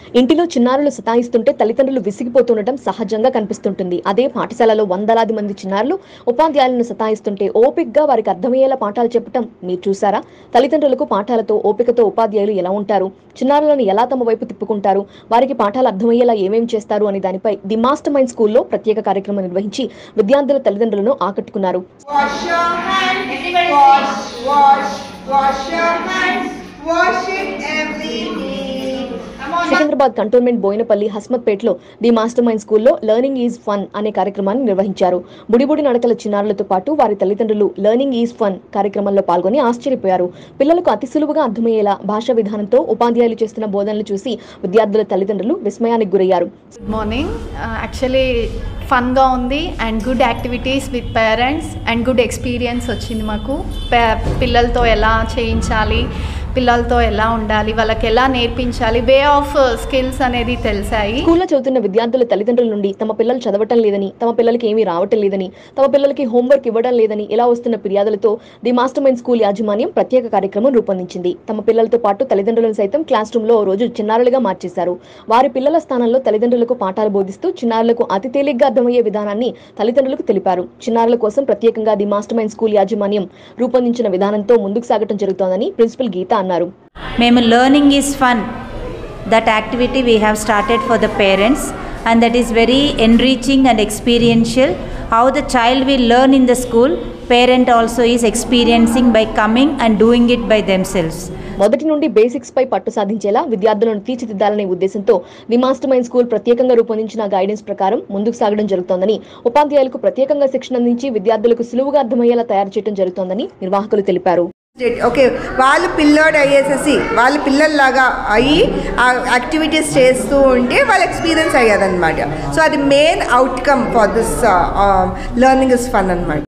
ఇంటిలో చిన్నారులు సతాయిస్తుంటే తల్లిదండ్రులు విసిగిపోతుండటం సహజంగా కనిపిస్తుంటుంది అదే పాఠశాలలో వందలాది మంది చిన్నారులు ఉపాధ్యాయులను సతాయిస్తుంటే ఓపికగా వారికి అర్థమయ్యేలా పాఠాలు చెప్పటం మీరు చూసారా తల్లిదండ్రులకు పాఠాలతో ఓపికతో ఉపాధ్యాయులు ఎలా ఉంటారు చిన్నారులను ఎలా తమ వైపు తిప్పుకుంటారు వారికి పాఠాలు అర్థమయ్యేలా ఏమేం చేస్తారు అనే దానిపై ది మాస్టర్ మైండ్ స్కూల్లో ప్రత్యేక కార్యక్రమం నిర్వహించి విద్యార్థుల తల్లిదండ్రులను ఆకట్టుకున్నారు Wash your hands. Wash, wash, wash your hands. Wash it every day. Come on. Secunderabad cantonment Boinpally హస్మత్పేటలో ది మాస్టర్ మైండ్ స్కూల్లో లెర్నింగ్ ఈజ్ ఫన్ అనే కార్యక్రమాన్ని నిర్వహించారు బుడిబుడి నడకల చిన్నారులతో పాటు వారి తల్లిదండ్రులు లెర్నింగ్ ఈజ్ ఫన్ కార్యక్రమంలో పాల్గొని ఆశ్చర్యపోయారు పిల్లలకు అతి సులువుగా అర్థమయ్యేలా భాషా విధానంతో ఉపాధ్యాయులు చేస్తున్న బోధనలు చూసి విద్యార్థుల తల్లిదండ్రులు విస్మయానికి గురయ్యారు గుడ్ మార్నింగ్ యాక్చువల్లీ ఫన్గా ఉంది and good activities with parents and good experience వచ్చింది మాకు పే- పిల్లలతో ఎలా చేయించాలి పిల్లలతో ఎలా ఉండాలి వాళ్ళకి ఎలా నేర్పించాలి వే ఆఫ్ స్కిల్స్ అనేది తెలిసాయి స్కూల్లో చదువుతున్న విద్యార్థుల తల్లిదండ్రుల నుండి తమ పిల్లలు చదవటం లేదని తమ పిల్లలకి ఏమీ రావటం లేదని తమ పిల్లలకి హోంవర్క్ ఇవ్వడం లేదని ఇలా వస్తున్న ఫిర్యాదులతో ది మాస్టర్ మైండ్ స్కూల్ యాజమాన్యం ప్రత్యేక కార్యక్రమం రూపొందించింది తమ పిల్లలతో పాటు తల్లిదండ్రులను సైతం క్లాస్ రూమ్ లో ఓ రోజు చిన్నారులుగా మార్చేశారు వారి పిల్లల స్థానంలో తల్లిదండ్రులకు పాఠాలు బోధిస్తూ చిన్నారులకు అతి తేలిగ్గా అర్థమయ్యే విధానాన్ని తల్లిదండ్రులకు తెలిపారు చిన్నారుల కోసం ప్రత్యేకంగా ది మాస్టర్ మైండ్ స్కూల్ యాజమాన్యం రూపొందించిన విధానంతో ముందుకు సాగటం జరుగుతోందని ప్రిన్సిపల్ గీత అన్నారు మేము learning is fun that activity we have started for the parents and that is very enriching and experiential how the child will learn in the school parent also is experiencing by coming and doing it by themselves మొదటి నుండి basics పై పట్టు సాధించేలా విద్యార్థులను తీర్చిదిద్దాలనే ఉద్దేశంతో the master mind school ప్రత్యేకంగా రూపొందించిన guidance ప్రకారం ముందుకు సాగడం జరుగుతోందని ఉపాధ్యాయులకు ప్రత్యేకంగా శిక్షణ అందించి విద్యార్థులకు సులువుగా అర్థమయ్యేలా తయారు చేయడం జరుగుతోందని నిర్వాహకులు తెలిపారు ఓకే వాళ్ళు పిల్లోడు అయ్యేసేసి వాళ్ళ పిల్లల్లాగా అయ్యి ఆ యాక్టివిటీస్ చేస్తూ ఉంటే వాళ్ళ ఎక్స్పీరియన్స్ అయ్యేదన్నమాట సో అది main outcome for this learning is fun అనమాట